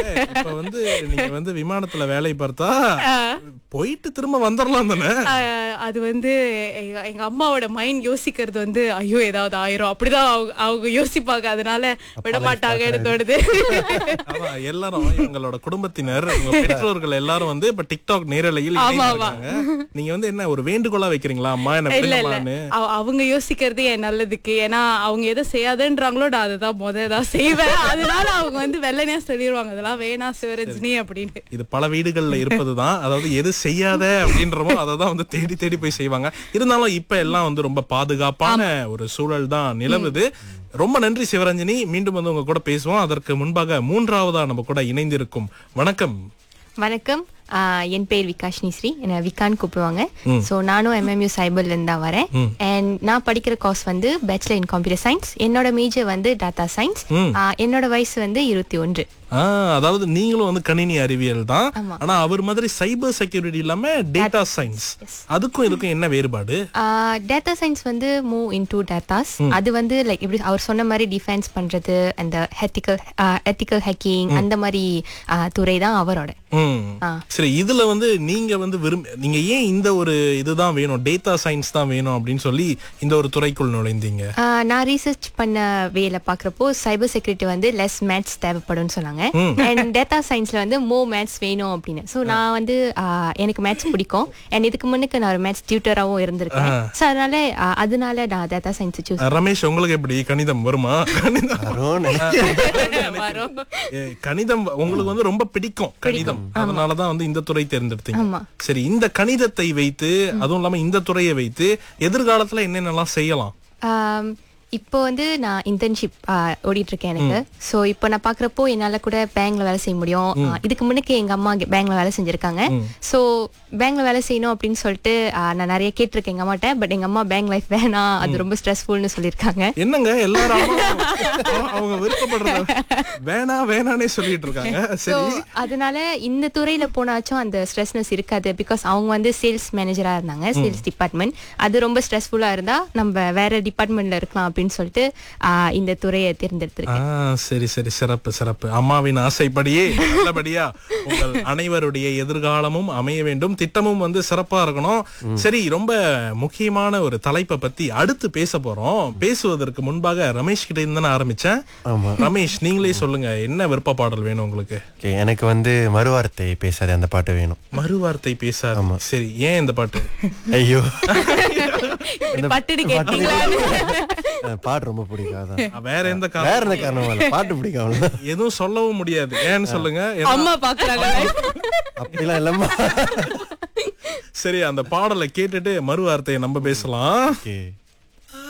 இப்ப வந்து நீங்க வந்து விமானத்துல வேலை பார்த்தா போயிட்டு திரும்ப வந்துடலாம் தானே ஆஹ் அது வந்து எங்க எங்க அம்மாவோட மைண்ட் யோசிக்கிறது வந்து ஐயோ ஏதாவது ஆயிரும் அப்படிதான் அவங்க அவங்க யோசிப்பாங்க அதனால விட மாட்டாங்கன்னு தோணுது அதான் எல்லாரும் எங்களோட குடும்பத்தினர் உங்க பெற்றோர்கள் எல்லாரும் வந்து இப்ப டிக்டாக் நேரலையில் ஆமா, இணைந்திருக்காங்க. நீங்க வந்து என்ன ஒரு வேண்டுகோளா வைக்கிறீங்களா அம்மா என்ன இல்ல இல்ல விடுங்கம்மான்னு? அவ- அவங்க யோசிக்கிறது என் நல்லதுக்கு ஏன்னா அவங்க எதை செய்யாதுன்றாங்களோ நான் அதுதான் முத தான் செய்வேன் அதனால அவங்க வந்து வெள்ளனையா சொல்லிடுவாங்க அதெல்லாம் வேணாம் சிவரஜினி அப்படின்னு இது பல வீடுகள்ல இருப்பதுதான் அதாவது எது செய்யாத அப்படின்றமோ அதை தான் வந்து தேடி தேடி போய் செய்வாங்க இருந்தாலும் இப்ப எல்லாம் வந்து ரொம்ப பாதுகாப்பான ஒரு சூழல் தான் நிலவுது ரொம்ப நன்றி சிவரஞ்சனி மீண்டும் வந்து உங்க கூட பேசுவோம் அதற்கு முன்பாக மூன்றாவதா நம்ம கூட இணைந்திருக்கும் வணக்கம் வணக்கம் ஆஹ் என் பேர் விகாஷ்னி ஸ்ரீ என்ன விகான் கூப்பிடுவாங்க ஸோ நானும் எம்எம்யூ சைபர்ல இருந்து தான் வரேன் அண்ட் நான் படிக்கிற கோர்ஸ் வந்து பேச்சுலர் இன் கம்ப்யூட்டர் சயின்ஸ் என்னோட மேஜர் வந்து டாட்டா சயின்ஸ் என்னோட வயசு வந்து இருபத்தி ஒன்று ஆஹ் அதாவது நீங்களும் வந்து கணினி அறிவியல் தான் ஆனா அவர் மாதிரி சைபர் செக்யூரிட்டி இல்லாம டேட்டா சயின்ஸ் அதுக்கும் இதுக்கும் என்ன வேறுபாடு டேட்டா சயின்ஸ் வந்து மூவ் இன் டூ டேட்டாஸ் அது வந்து லைக் இப்படி அவர் சொன்ன மாதிரி டிஃபென்ஸ் பண்றது அந்த ஹெத்திக்கல் எத்திக்கல் ஹேக்கிங் அந்த மாதிரி ஆஹ் துறை தான் அவரோட ம். சரி இதுல வந்து நீங்க வந்து விரும்ப நீங்க ஏன் இந்த ஒரு இதுதான் வேணும் டேட்டா சயின்ஸ் தான் வேணும் அப்படின்னு சொல்லி இந்த ஒரு துறைக்குள் நுழைந்தீங்க ஆஹ் நான் ரீசர்ச் பண்ண வேலை பார்க்குறப்போ சைபர் செக்யூரிட்டி வந்து லெஸ் மேத்ஸ் தேவைப்படும்னு சொன்னாங்க அண்ட் டேட்டா சயின்ஸ்ல வந்து மோ மேத்ஸ் வேணும் அப்படின்னு ஸோ நான் வந்து ஆஹ் எனக்கு மேத்ஸ் பிடிக்கும் அண்ட் இதுக்கு முன்னுக்கு நான் ஒரு மேத்ஸ் டியூட்டராகவும் இருந்திருக்கேன் ஸோ அதனால ஆஹ் அதனால நான் data science choose uh Ramesh உங்களுக்கு எப்படி கணிதம் வருமா கணிதம் வரும் வரும் ஏ, கணிதம் உங்களுக்கு வந்து ரொம்ப பிடிக்கும் கணிதம் அதனாலதான் வந்து இந்த துறை தேர்ந்தெடுத்தீங்க ஆமா. சரி இந்த கணிதத்தை வைத்து அதுவும் இல்லாம இந்த துறையை வைத்து எதிர்காலத்துல என்னென்னலாம் செய்யலாம் ஆம், இப்போ வந்து நான் இன்டர்ன்ஷிப் ஓடிட்டு இருக்கேன் எனக்கு ஸோ இப்போ நான் பார்க்குறப்போ என்னால் கூட பேங்க்ல வேலை செய்ய முடியும் ஆ, இதுக்கு முன்னுக்கு எங்க அம்மா பேங்க்ல வேலை செஞ்சிருக்காங்க ஸோ பேங்க்ல வேலை செய்யணும் அப்படின்னு சொல்லிட்டு ஆ, நான் நிறைய கேட்டிருக்கேன் எங்க அம்மாட்ட பட் எங்க அம்மா பேங்க் லைஃப் வேணாம் அது ரொம்ப ஸ்ட்ரெஸ்ஃபுல்னு சொல்லியிருக்காங்க என்னங்க எல்லாரும் அவங்க- அவங்க விருப்பப்படுறத வேணா வேணானே சொல்லிட்டு இருக்காங்க ஸோ சரி அதனால இந்த துறையில போனாச்சும் அந்த ஸ்ட்ரெஸ்னஸ் இருக்காது பிகாஸ் அவங்க வந்து சேல்ஸ் மேனேஜரா இருந்தாங்க சேல்ஸ் டிபார்ட்மெண்ட் அது ரொம்ப ஸ்ட்ரெஸ்ஃபுல்லா இருந்தா நம்ம வேற டிபார்ட்மெண்ட்ல இருக்கலாம் அப்படின்னு சொல்லிட்டு ஆ, இந்த துறையை தேர்ந்தெடுத்திருக்கேன் ஆ, சரி சரி சிறப்பு சிறப்பு அம்மாவின் ஆசைப்படியே நல்லபடியா உங்கள் அனைவருடைய எதிர்காலமும் அமைய வேண்டும் திட்டமும் வந்து சிறப்பா இருக்கணும் சரி ரொம்ப முக்கியமான ஒரு தலைப்பை பத்தி அடுத்து பேச போறோம் பேசுவதற்கு முன்பாக ரமேஷ் கிட்ட இருந்து நான் ஆரம்பிச்சேன் ஆமா ரமேஷ் நீங்களே சொல்லுங்க என்ன விருப்ப பாடல் வேணும் உங்களுக்கு ஓகே எனக்கு வந்து மறுவார்த்தை பேசாதே அந்த பாட்டு வேணும் மறுவார்த்தை பேசாத சரி ஏன் இந்த பாட்டு ஐயோ பட்டுடு கேட்டீங்களான்னு அந்த பாட்டு ரொம்ப பிடிக்கும் அதான் வேற எந்த காரணம் வேற என்ன காரணம் இல்ல பாட்டு பிடிக்கும் அவ்வளவுதான் எதுவும் சொல்லவும் முடியாது ஏன்னு சொல்லுங்க ஏன்னா- அம்மா பாக்குறாங்க அப்படிலாம் இல்லம்மா சரி அந்த பாடலை கேட்டுட்டு மறுவார்த்தையை நம்ம பேசலாம் ஓகே